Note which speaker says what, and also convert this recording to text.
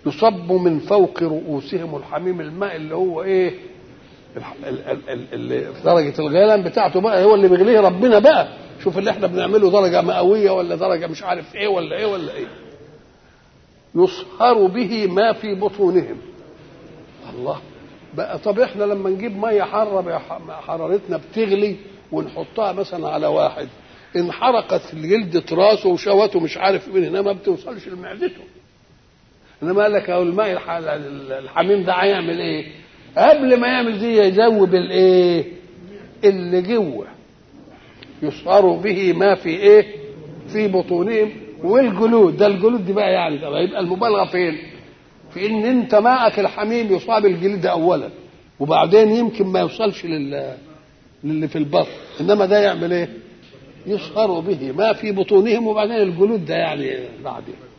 Speaker 1: يصب من فوق رؤوسهم الحميم الماء اللي هو ايه اللي في درجة الغليان بتاعته بقى هو اللي بيغليه ربنا بقى شوف اللي احنا بنعمله درجة مئوية ولا درجة مش عارف ايه ولا ايه ولا ايه يصهر به ما في بطونهم الله بقى طب احنا لما نجيب ميه حاره حرارتنا بتغلي ونحطها مثلا على واحد انحرقت جلدة راسه وشوته مش عارف من هنا ما بتوصلش لمعدته انما قال لك اهو الماء الحميم ده هيعمل ايه؟ قبل ما يعمل دي يذوب الايه؟ اللي جوه يصهر به ما في ايه؟ في بطونهم والجلود ده الجلود دي بقى يعني ده يبقى المبالغه فين؟ في ان انت ماءك الحميم يصاب الجلد اولا وبعدين يمكن ما يوصلش لل للي في البطن انما ده يعمل ايه؟ يصهر به ما في بطونهم وبعدين الجلود ده يعني بعدين